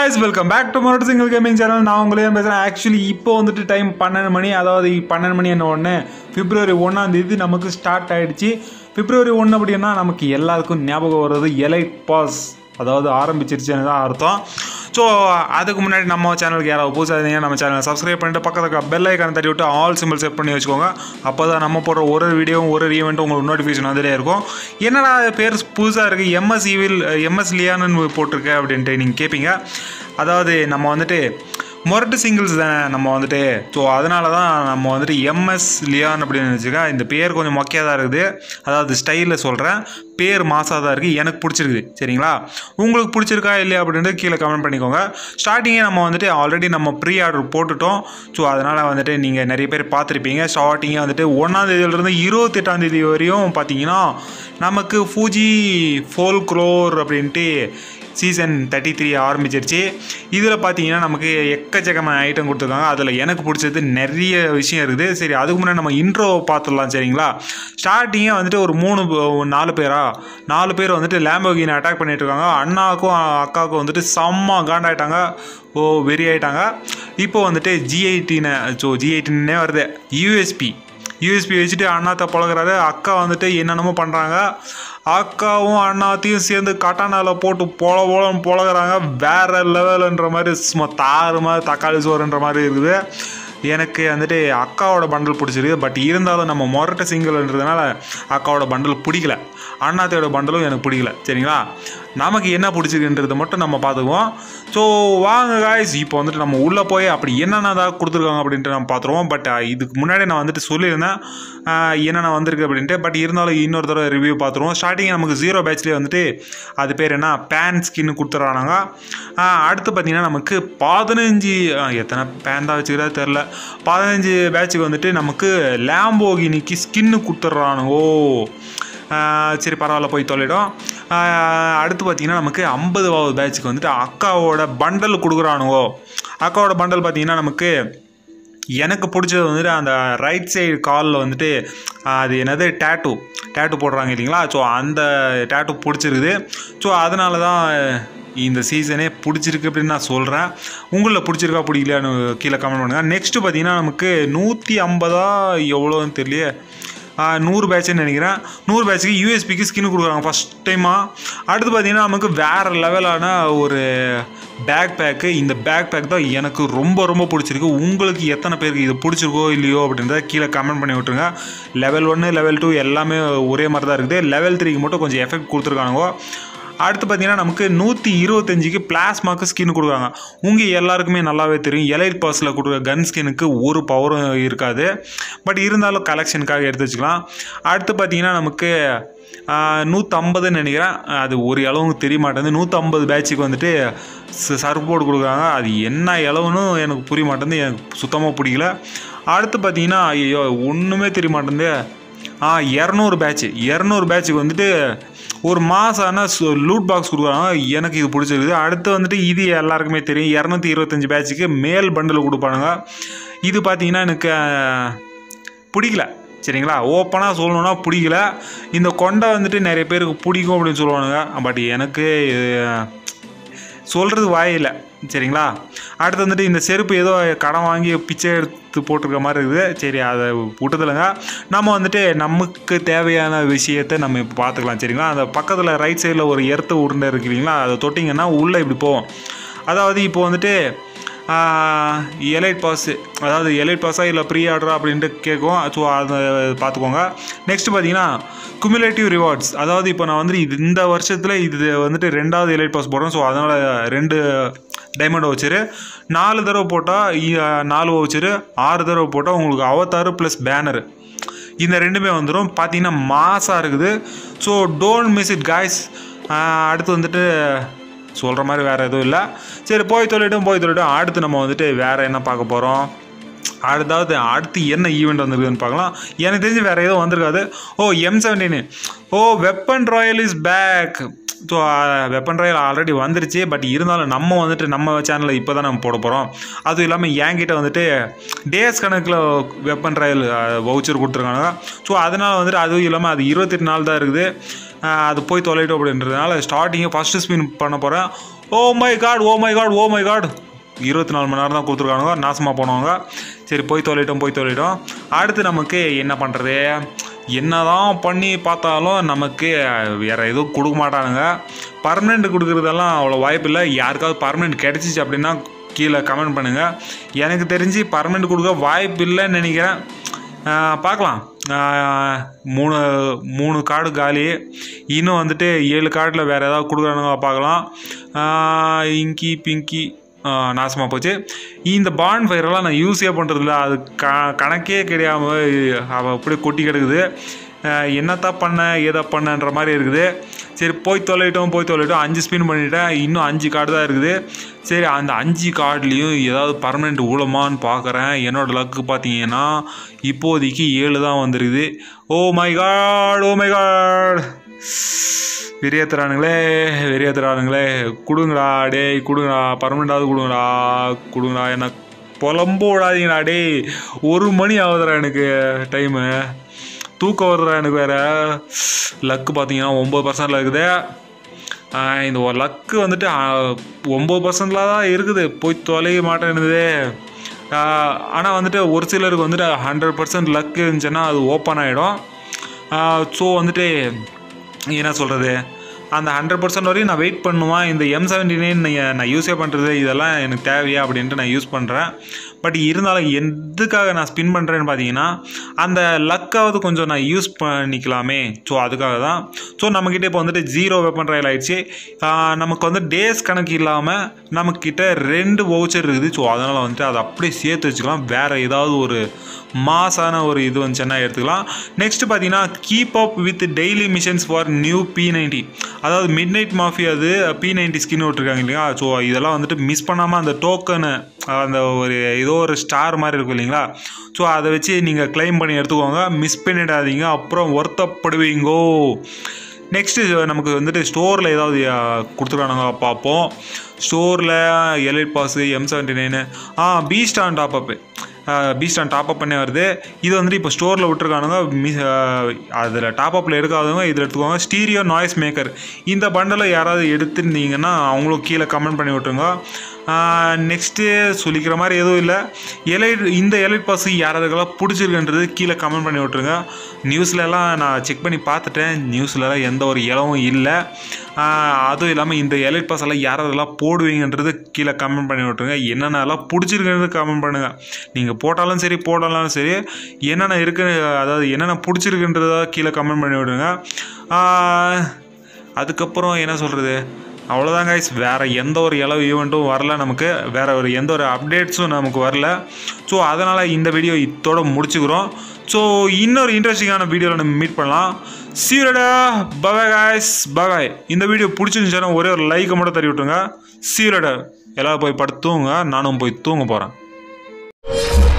guys welcome back to மரோட் single gaming channel நான் உங்களையும் பேசுகிறேன் ஆக்சுவலி இப்போ வந்துட்டு டைம் பன்னெண்டு மணி அதாவது பன்னெண்டு மணி என்ன ஒன்று பிப்ரவரி ஒன்றாம் தேதி நமக்கு ஸ்டார்ட் ஆயிடுச்சு பிப்ரவரி ஒன்று அப்படின்னா நமக்கு எல்லாருக்கும் ஞாபகம் வர்றது எலைட் பாஸ் அதாவது ஆரம்பிச்சிருச்சுன்னு தான் அர்த்தம் ஸோ அதுக்கு முன்னாடி நம்ம சேனலுக்கு யாராவது புதுசாக இருந்தீங்கன்னா நம்ம சேனலை சப்ஸ்கிரைப் பண்ணிட்டு பக்கத்துக்கு பெல் ஐக்கான தட்டி விட்டு ஆல் சிம்பிள் செட் பண்ணி வச்சுக்கோங்க அப்போ தான் நம்ம போடுற ஒரு ஒரு வீடியோவும் ஒரு ஈவெண்ட்டும் உங்களுக்கு நோட்டிஃபிகேஷன் வந்துட்டே இருக்கும் என்னடா பேர் புதுசாக இருக்குது எம்எஸ் ஈவில் எம்எஸ் லியான்னு போட்டிருக்க அப்படின்ட்டு நீங்கள் கேட்பீங்க அதாவது நம்ம வந்துட்டு மொரட்டு சிங்கிள்ஸ் தானே நம்ம வந்துட்டு ஸோ அதனால தான் நம்ம வந்துட்டு எம்எஸ் லியான் அப்படின்னு வச்சுக்க இந்த பேர் கொஞ்சம் மொக்கையாக தான் இருக்குது அதாவது ஸ்டைலில் சொல்கிறேன் பேர் மாசாக தான் இருக்குது எனக்கு பிடிச்சிருக்குது சரிங்களா உங்களுக்கு பிடிச்சிருக்கா இல்லையா அப்படின்ட்டு கீழே கமெண்ட் பண்ணிக்கோங்க ஸ்டார்டிங்கே நம்ம வந்துட்டு ஆல்ரெடி நம்ம ப்ரீ ஆர்டர் போட்டுட்டோம் ஸோ அதனால் வந்துட்டு நீங்கள் நிறைய பேர் பார்த்துருப்பீங்க ஸ்டார்டிங்கே வந்துட்டு ஒன்றாந்தேதியிலேருந்து இருபத்தெட்டாந்தேதி வரையும் பார்த்தீங்கன்னா நமக்கு ஃபூஜி ஃபோல் க்ரோர் அப்படின்ட்டு சீசன் தேர்ட்டி த்ரீ ஆரம்பிச்சிருச்சு இதில் பார்த்தீங்கன்னா நமக்கு எக்கச்சக்கமான ஐட்டம் கொடுத்துருக்காங்க அதில் எனக்கு பிடிச்சது நிறைய விஷயம் இருக்குது சரி அதுக்கு முன்னாடி நம்ம இன்ட்ரோ பார்த்துடலாம் சரிங்களா ஸ்டார்டிங்கே வந்துட்டு ஒரு மூணு ப- நாலு பேரா நாலு பேர் வந்துட்டு லேம்போகினை அட்டாக் பண்ணிட்டு இருக்காங்க அண்ணாவுக்கும் அக்காவுக்கும் வந்துட்டு செம்ம காண்டாயிட்டாங்க ஓ வெறி ஆயிட்டாங்க இப்போ வந்துட்டு ஜிஐடின்னு ஸோ ஜிஐடின்னே வருது யூஎஸ்பி யூஎஸ்பி வச்சுட்டு அண்ணாத்த பழகுறாரு அக்கா வந்துட்டு என்னென்னமோ பண்ணுறாங்க அக்காவும் அண்ணாத்தையும் சேர்ந்து கட்டானால போட்டு பொல பொலன்னு பழகுறாங்க வேற லெவலுன்ற மாதிரி சும்மா தாறு மாதிரி தக்காளி சோறுன்ற மாதிரி இருக்குது எனக்கு வந்துட்டு அக்காவோட பண்டல் பிடிச்சிருக்கு பட் இருந்தாலும் நம்ம மொரட்ட சிங்கிள்ன்றதுனால அக்காவோட பண்டல் பிடிக்கல அண்ணாத்தையோட பண்டலும் எனக்கு பிடிக்கல சரிங்களா நமக்கு என்ன பிடிச்சிருக்குன்றது மட்டும் நம்ம பார்த்துக்குவோம் ஸோ வாங்க காய்ஸ் இப்போ வந்துட்டு நம்ம உள்ளே போய் அப்படி என்னென்னதான் கொடுத்துருக்காங்க அப்படின்ட்டு நம்ம பார்த்துருவோம் பட் இதுக்கு முன்னாடி நான் வந்துட்டு சொல்லியிருந்தேன் ஆஹ், என்னென்ன வந்திருக்கு அப்படின்ட்டு பட் இருந்தாலும் இன்னொரு தடவை ரிவ்யூ பார்த்துருவோம் ஸ்டார்டிங் நமக்கு ஜீரோ பேட்ச்லேயே வந்துட்டு அது பேர் என்ன பேன் ஸ்கின்னு கொடுத்துட்றானுங்க அடுத்து பார்த்தீங்கன்னா நமக்கு பதினஞ்சு ஆஹ், எத்தனை பேன் தான் வச்சுக்கிறா தெரில பதினஞ்சு பேட்சுக்கு வந்துட்டு நமக்கு லேம்போகினிக்கு ஸ்கின்னு கொடுத்துட்றானுங்க ஓ ஆஹ் சரி பரவாயில்ல போய் தொலைடும் ஆஹ் அடுத்து பார்த்தீங்கன்னா நமக்கு ஐம்பதுவாவது பேட்சுக்கு வந்துட்டு அக்காவோட பண்டல் கொடுக்குறானுங்கோ அக்காவோட பண்டல் பார்த்தீங்கன்னா நமக்கு எனக்கு பிடிச்சது வந்துட்டு அந்த ரைட் சைடு காலில் வந்துட்டு ஆஹ் அது என்னது டேட்டூ டேட்டூ போடுறாங்க இல்லைங்களா ஸோ அந்த டேட்டூ பிடிச்சிருக்குது ஸோ அதனால தான் இந்த சீசனே பிடிச்சிருக்கு அப்படின்னு நான் சொல்கிறேன் உங்களில் பிடிச்சிருக்கா பிடிக்கலையான்னு கீழே கமெண்ட் பண்ணுங்கள் நெக்ஸ்ட்டு பார்த்தீங்கன்னா நமக்கு நூற்றி ஐம்பதா எவ்வளோன்னு தெரியலையே ஆஹ் நூறு பேட்ச்னு நினைக்கிறேன் நூறு பேட்சுக்கு யூஎஸ்பிக்கு ஸ்கின் கொடுக்குறாங்க ஃபஸ்ட் டைமாக அடுத்து பார்த்தீங்கன்னா நமக்கு வேறு லெவலான ஒரு பேக் பேக்கு இந்த பேக் பேக் தான் எனக்கு ரொம்ப ரொம்ப பிடிச்சிருக்கு உங்களுக்கு எத்தனை பேருக்கு இது பிடிச்சிருக்கோ இல்லையோ அப்படின்றத கீழே கமெண்ட் பண்ணி விட்ருங்க லெவல் ஒன்று லெவல் டூ எல்லாமே ஒரே மாதிரி தான் இருக்குது லெவல் த்ரீக்கு மட்டும் கொஞ்சம் எஃபெக்ட் கொடுத்துருக்கானுங்க அடுத்து பார்த்தீங்கன்னா நமக்கு நூற்றி இருபத்தஞ்சிக்கு பிளாஸ்மாக்கு ஸ்கின் கொடுக்குறாங்க உங்கள் எல்லாருக்குமே நல்லாவே தெரியும் எலைட் பாஸில் கொடுக்குற கன் ஸ்கின்னுக்கு ஒரு பவரும் இருக்காது பட் இருந்தாலும் கலெக்ஷனுக்காக எடுத்து வச்சுக்கலாம் அடுத்து பார்த்தீங்கன்னா நமக்கு நூற்றம்பதுன்னு நினைக்கிறேன் அது ஒரு அளவுக்கு தெரிய மாட்டேங்குது நூற்றம்பது பேட்சுக்கு வந்துட்டு சர்ஃப் போர்டு கொடுக்குறாங்க அது என்ன இளவுன்னு எனக்கு புரிய மாட்டேங்குது எனக்கு சுத்தமாக பிடிக்கல அடுத்து பார்த்தீங்கன்னா ஐயோ ஒன்றுமே தெரிய மாட்டேங்குது ஆ இரநூறு பேட்ச் இரநூறு பேட்சுக்கு வந்துட்டு ஒரு மாதம் ஆனால் லூட் பாக்ஸ் கொடுக்குறாங்க எனக்கு இது பிடிச்சிருக்குது அடுத்து வந்துட்டு இது எல்லாருக்குமே தெரியும் இரநூத்தி இருபத்தஞ்சி பேட்சுக்கு மேல் பண்டில் கொடுப்பானுங்க இது பார்த்தீங்கன்னா எனக்கு அஹ், பிடிக்கல சரிங்களா ஓப்பனாக சொல்லணும்னா பிடிக்கல இந்த கொண்டை வந்துட்டு நிறைய பேருக்கு பிடிக்கும் அப்படின்னு சொல்லுவானுங்க பட் எனக்கு சொல்கிறது வாயில்லை சரிங்களா அடுத்து வந்துட்டு இந்த செருப்பு ஏதோ கடன் வாங்கி பிச்சை எடுத்து போட்டிருக்க மாதிரி இருக்குது சரி அதை விட்டதில்லைங்க நம்ம வந்துட்டு நமக்கு தேவையான விஷயத்தை நம்ம இப்போ பார்த்துக்கலாம் சரிங்களா அந்த பக்கத்தில் ரைட் சைடில் ஒரு எர்த்து உருண்டை இருக்கு இல்லைங்களா அதை தொட்டிங்கன்னா உள்ளே இப்படி போவோம் அதாவது இப்போ வந்துட்டு எலைட் பாஸ் அதாவது எலைட் பாஸா இல்லை ப்ரீ ஆர்டரா அப்படின்ட்டு கேட்கும் ஸோ அதை பார்த்துக்கோங்க நெக்ஸ்ட் பார்த்தீங்கன்னா குமுலேட்டிவ் ரிவார்ட்ஸ் அதாவது இப்போ நான் வந்து இது இந்த வருஷத்தில் இது வந்துட்டு ரெண்டாவது எலைட் பாஸ் போடுறேன் ஸோ அதனால் ரெண்டு டைமண்ட் வச்சுரு நாலு தடவை போட்டால் நாலு வச்சுரு ஆறு தடவை போட்டால் உங்களுக்கு அவத்தாறு ப்ளஸ் பேனர் இந்த ரெண்டுமே வந்துடும் பார்த்தீங்கன்னா மாசாக இருக்குது so don't miss it guys அடுத்து வந்துட்டு சொல்கிற மாதிரி வேறு எதுவும் இல்லை சரி போய் தொழிட்டும் போய் தொழிட்டும் அடுத்து நம்ம வந்துட்டு வேறு என்ன பார்க்க போகிறோம் அடுத்தாவது அடுத்து என்ன ஈவெண்ட் வந்திருக்குதுன்னு பார்க்கலாம் எனக்கு தெரிஞ்சு வேறு எதுவும் வந்திருக்காது oh M seventeen oh weapon royale is back so weapon royale already வந்துருச்சு பட் இருந்தாலும் நம்ம வந்துட்டு நம்ம சேனலில் இப்போ தான் நம்ம போட போகிறோம் அதுவும் இல்லாமல் என்கிட்ட வந்துட்டு டேஸ் கணக்கில் வெப்பன் ராயல் வவுச்சர் கொடுத்துருக்காங்க ஸோ அதனால் வந்துட்டு அதுவும் இல்லாமல் அது இருபத்தெட்டு நாள் தான் இருக்குது ஆஹ் அது போய் தொலைட்டோம் அப்படின்றதுனால ஸ்டார்டிங்கே ஃபஸ்ட்டு ஸ்பின் பண்ண போகிறேன் oh my god oh my god oh my god இருபத்தி நாலு மணி நேரம் தான் கொடுத்துருக்கானுங்க நாசமாக போனவங்க சரி போய் தொலைட்டோம் போய் தொலைட்டோம் அடுத்து நமக்கு என்ன பண்ணுறது என்னதான் பண்ணி பார்த்தாலும் நமக்கு வேறு எதுவும் கொடுக்க மாட்டானுங்க பர்மனெண்ட் கொடுக்குறதெல்லாம் அவ்வளோ வாய்ப்பு இல்லை யாருக்காவது பர்மனெண்ட் கிடச்சிச்சு அப்படின்னா கீழே கமெண்ட் பண்ணுங்கள் எனக்கு தெரிஞ்சு பர்மனெண்ட் கொடுக்க வாய்ப்பு இல்லைன்னு நினைக்கிறேன் ஆஹ் பார்க்கலாம் ஆஹ் மூணு மூணு கார்டு காலி இன்னும் வந்துட்டு ஏழு கார்டில் வேறு ஏதாவது கொடுக்குறானுங்க பார்க்கலாம் ஆஹ் இங்கி பிங்கி நாசமாக போச்சு இந்த பான் ஃபயரெல்லாம் நான் யூஸே பண்ணுறதில்ல அது க கணக்கே கிடையாமல் அவள் அப்படியே கொட்டி கிடக்குது ஆஹ் என்னத்தா பண்ண ஏதா பண்ணன்ற மாதிரி இருக்குது சரி போய் தொலைட்டோம் போய் தொலைட்டோம் அஞ்சு ஸ்பின் பண்ணிட்டேன் இன்னும் அஞ்சு கார்டு தான் இருக்குது சரி அந்த அஞ்சு கார்டுலேயும் ஏதாவது பர்மனெண்ட் ஊழமான்னு பார்க்குறேன் என்னோடய லக்கு பார்த்தீங்கன்னா இப்போதைக்கு ஏழு தான் வந்துருக்குது oh my god oh my god வெறியத்துறானுங்களே வெறியத்துறானுங்களே கொடுங்கடா டேய் கொடுங்கடா பர்மனெண்டாவது கொடுங்கடா கொடுங்கடா என்ன புலம்பு விடாதீங்கடா டேய் ஒரு மணி ஆகுதுடா எனக்கு டைமு தூக்கம் வருதுடா எனக்கு வேறு லக்கு பார்த்தீங்கன்னா ஒம்பது பர்சன்டில் இருக்குது ஆஹ் இந்த ஒரு லக்கு வந்துட்டு ஒம்பது பர்சன்டில் தான் இருக்குது போய் தொலைய மாட்டேன்னுது ஆனால் வந்துட்டு ஒரு சிலருக்கு வந்துட்டு ஹண்ட்ரட் பர்சன்ட் லக் இருந்துச்சுன்னா அது ஓப்பன் ஆகிடும் ஸோ வந்துட்டு என்ன சொல்கிறது அந்த ஹண்ட்ரட் பர்சன்ட் வரையும் நான் வெயிட் பண்ணுவேன் இந்த எம் செவன்டி நைன் நான் யூஸே பண்ணுறது இதெல்லாம் எனக்கு தேவையா அப்படின்ட்டு நான் யூஸ் பண்ணுறேன் பட் இருந்தாலும் எதுக்காக நான் ஸ்பின் பண்ணுறேன்னு பார்த்தீங்கன்னா அந்த லக்காவது கொஞ்சம் நான் யூஸ் பண்ணிக்கலாமே ஸோ அதுக்காக தான் ஸோ நம்மக்கிட்ட இப்போ வந்துட்டு ஜீரோ வெப்பன் ட்ரையல் ஆயிடுச்சு ஆஹ் நமக்கு வந்து டேஸ் கணக்கு இல்லாமல் நம்மக்கிட்ட ரெண்டு வவுச்சர் இருக்குது ஸோ அதனால் வந்துட்டு அதை அப்படியே சேர்த்து வச்சுக்கலாம் வேறு ஏதாவது ஒரு மாசான ஒரு இது வந்துச்சுன்னா எடுத்துக்கலாம் நெக்ஸ்ட் பார்த்தீங்கன்னா keep up with daily missions for new P ninety அதாவது மிட் நைட் மாஃபி அது பி நைன்டி ஸ்கின் விட்ருக்காங்க இல்லையா ஸோ இதெல்லாம் வந்துட்டு மிஸ் பண்ணாமல் அந்த டோக்கனு அந்த ஒரு ஏதோ ஒரு ஸ்டார் மாதிரி இருக்கும் இல்லைங்களா ஸோ அதை வச்சு நீங்கள் க்ளைம் பண்ணி எடுத்துக்கோங்க மிஸ் பண்ணிடாதீங்க அப்புறம் வருத்தப்படுவீங்கோ நெக்ஸ்ட்டு நமக்கு வந்துட்டு ஸ்டோரில் ஏதாவது கொடுத்துருக்கானுங்க பார்ப்போம் ஸ்டோரில் elite pass M seventy nine ஆ பீஸ்டான் டாப்அப்பு பீஸ்டான் டாப்அப் பண்ணி வருது இது வந்துட்டு இப்போ ஸ்டோரில் விட்டுருக்கானுங்க மிஸ் அதில் டாப்அப்பில் எடுக்காதவங்க இதில் எடுத்துக்கோங்க ஸ்டீரியோ நாய்ஸ் மேக்கர் இந்த பண்டலை யாராவது எடுத்துருந்தீங்கன்னா அவங்களும் கீழே கமெண்ட் பண்ணி விட்ருங்க நெக்ஸ்ட்டு சொல்லிக்கிற மாதிரி எதுவும் இல்லை எலைட் இந்த எலைட் பாஸ் யாராருக்கெல்லாம் பிடிச்சிருக்குன்றது கீழே கமெண்ட் பண்ணி விட்ருங்க நியூஸ்லலாம் நான் செக் பண்ணி பார்த்துட்டேன் நியூஸ்லலாம் எந்த ஒரு இலவும் இல்லை அதுவும் இல்லாமல் இந்த எலைட் பாஸ் எல்லாம் யாரெல்லாம் போடுவீங்கன்றது கீழே கமெண்ட் பண்ணி விட்ருங்க என்னென்னலாம் பிடிச்சிருக்குன்றது கமெண்ட் பண்ணுங்கள் நீங்கள் போட்டாலும் சரி போடலாலும் சரி என்னென்ன இருக்கு அதாவது என்னென்ன பிடிச்சிருக்குன்றத கீழே கமெண்ட் பண்ணி விடுங்க ஆஹ், அதுக்கப்புறம் என்ன சொல்கிறது அவ்வளோதான் கைஸ் வேறு எந்த ஒரு இளவு ஈவெண்ட்டும் வரல நமக்கு வேறு ஒரு எந்த ஒரு அப்டேட்ஸும் நமக்கு வரல ஸோ அதனால் இந்த வீடியோ இத்தோட முடிச்சுக்கிறோம் ஸோ இன்னொரு இன்ட்ரெஸ்டிங்கான வீடியோவில் நம்ம மீட் பண்ணலாம் சீரடா பபாய் காய்ஸ் பபாய் இந்த வீடியோ பிடிச்சிருந்துச்சுன்னா ஒரே ஒரு லைக்கை மட்டும் தட்டி விட்டுருங்க சீரடா எல்லோரும் போய் படுத்து தூங்க நானும் போய் தூங்க போகிறேன்